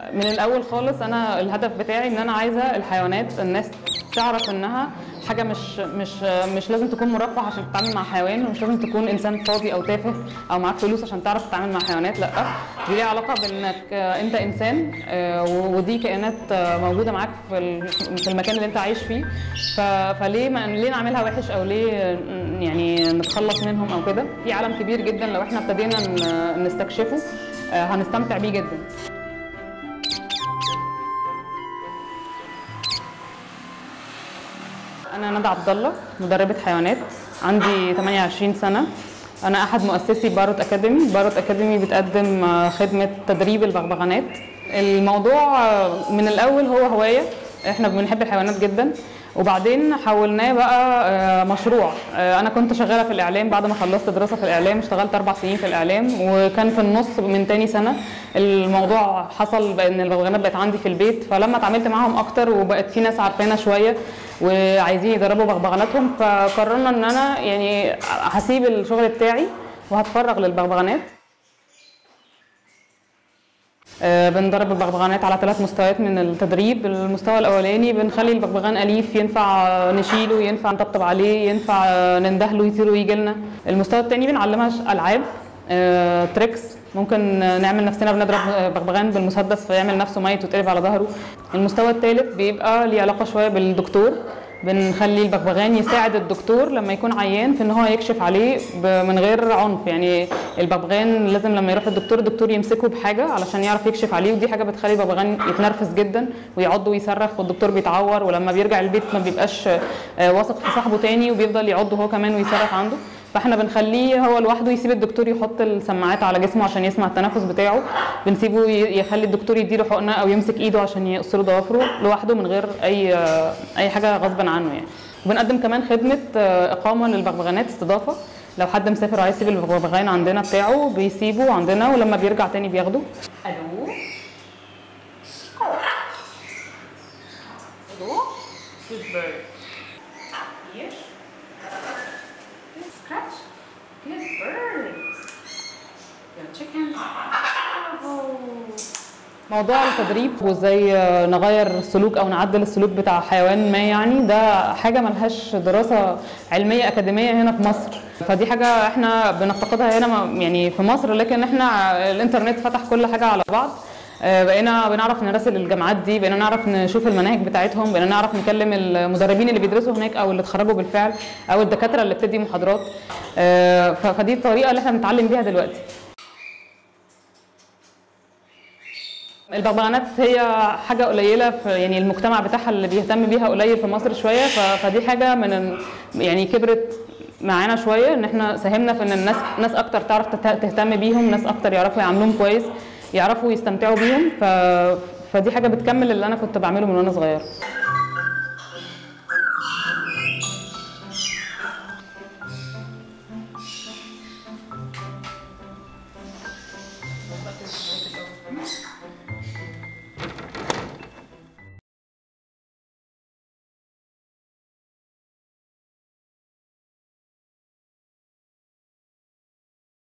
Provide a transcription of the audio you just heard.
من الاول خالص انا الهدف بتاعي ان انا عايزه الحيوانات الناس تعرف انها حاجه مش مش مش لازم تكون مرفه عشان تتعامل مع حيوان ومش لازم تكون انسان فاضي او تافه او معاك فلوس عشان تعرف تتعامل مع حيوانات لا دي ليها علاقه بانك آه، انت انسان آه، ودي كائنات آه، موجوده معاك في ال- في المكان اللي انت عايش فيه ف- فليه ما ليه نعملها وحش او ليه آه، يعني نتخلص منهم او كده في عالم كبير جدا لو احنا ابتدينا ن- نستكشفه آه، هنستمتع بيه جدا أنا ندى عبد الله مدربة حيوانات عندي 28 سنة أنا أحد مؤسسي باروت أكاديمي باروت أكاديمي بتقدم آه، خدمة تدريب البغبغانات الموضوع آه، من الأول هو هواية إحنا بنحب الحيوانات جدا وبعدين حولناه بقى آه، مشروع آه، أنا كنت شغالة في الإعلام بعد ما خلصت دراسة في الإعلام اشتغلت أربع سنين في الإعلام وكان في النص من تاني سنة الموضوع حصل بأن البغبغانات بقت عندي في البيت فلما اتعاملت معاهم أكتر وبقت في ناس عارفانا شوية وعايزين يدربوا بغبغاناتهم فقررنا ان انا يعني هسيب الشغل بتاعي وهتفرغ للبغبغانات آه، بندرب البغبغانات على ثلاث مستويات من التدريب المستوى الاولاني بنخلي البغبغان اليف ينفع آه، نشيله ينفع نطبطب عليه ينفع آه، نندهله يطير ويجي لنا المستوى الثاني بنعلمها ش- العاب آه، تريكس ممكن آه، نعمل نفسنا بنضرب آه، بغبغان بالمسدس فيعمل نفسه ميت ويتقلب على ظهره المستوى الثالث بيبقى ليه علاقه شويه بالدكتور بنخلي البغبغان يساعد الدكتور لما يكون عيان في ان هو يكشف عليه ب- من غير عنف يعني البغبغان لازم لما يروح للدكتور الدكتور يمسكه بحاجه علشان يعرف يكشف عليه ودي حاجه بتخلي البغبغان يتنرفز جدا ويعض ويصرخ والدكتور بيتعور ولما بيرجع البيت ما بيبقاش آه، واثق في صاحبه تاني وبيفضل يعض هو كمان ويصرخ عنده فاحنا بنخليه هو لوحده يسيب الدكتور يحط السماعات على جسمه عشان يسمع التنفس بتاعه بنسيبه ي- يخلي الدكتور يديله حقنه او يمسك ايده عشان يقص له ضوافره لوحده من غير اي اي حاجه غصبا عنه يعني وبنقدم كمان خدمه آه، اقامه للبغبغانات استضافه لو حد مسافر وعايز يسيب البغبغان عندنا بتاعه بيسيبه عندنا ولما بيرجع تاني بياخده الو الو good bird here good scratch good bird good chicken bravo موضوع التدريب وازاي نغير السلوك او نعدل السلوك بتاع حيوان ما يعني ده حاجه ملهاش دراسه علميه اكاديميه هنا في مصر فدي حاجه احنا بنفتقدها هنا م- يعني في مصر لكن احنا الانترنت فتح كل حاجه على بعض آه، بقينا بنعرف نراسل الجامعات دي بقينا نعرف نشوف المناهج بتاعتهم بقينا نعرف نكلم المدربين اللي بيدرسوا هناك او اللي اتخرجوا بالفعل او الدكاتره اللي بتدي محاضرات آه، ف- فدي الطريقه اللي احنا بنتعلم بيها دلوقتي البغبغانات هي حاجة قليلة في يعني المجتمع بتاعها اللي بيهتم بيها قليل في مصر شوية ف- فدي حاجة من ال- يعني كبرت معانا شوية ان احنا ساهمنا في ان الناس ناس اكتر تعرف تت- تهتم بيهم ناس اكتر يعرفوا يعاملوهم كويس يعرفوا يستمتعوا بيهم ف... فدي حاجة بتكمل اللي انا كنت بعمله من وانا صغيرة